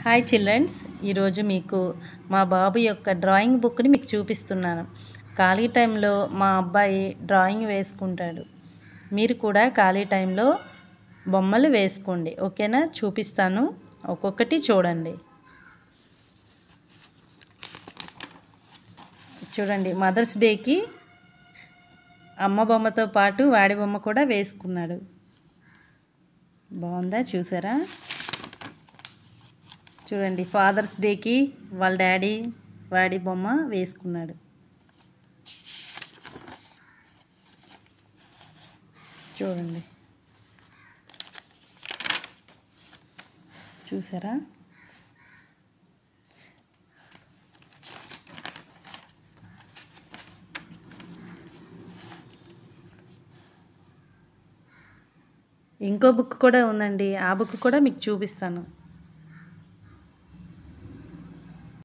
hi children's ఈరోజు మీకు మా బాబు యొక్క డ్రాయింగ్ బుక్ని మీకు చూపిస్తున్నాను ఖాళీ టైంలో మా అబ్బాయి డ్రాయింగ్ వేసుకుంటాడు మీరు కూడా ఖాళీ టైంలో బొమ్మలు వేసుకోండి ఓకేనా చూపిస్తాను ఒక్కొక్కటి చూడండి చూడండి మదర్స్ డేకి అమ్మ బొమ్మతో పాటు వాడి బొమ్మ కూడా వేసుకున్నాడు బాగుందా చూసారా చూడండి ఫాదర్స్ డేకి వాళ్ళ డాడీ వాడి బొమ్మ వేసుకున్నాడు చూడండి చూసారా ఇంకో బుక్ కూడా ఉందండి ఆ బుక్ కూడా మీకు చూపిస్తాను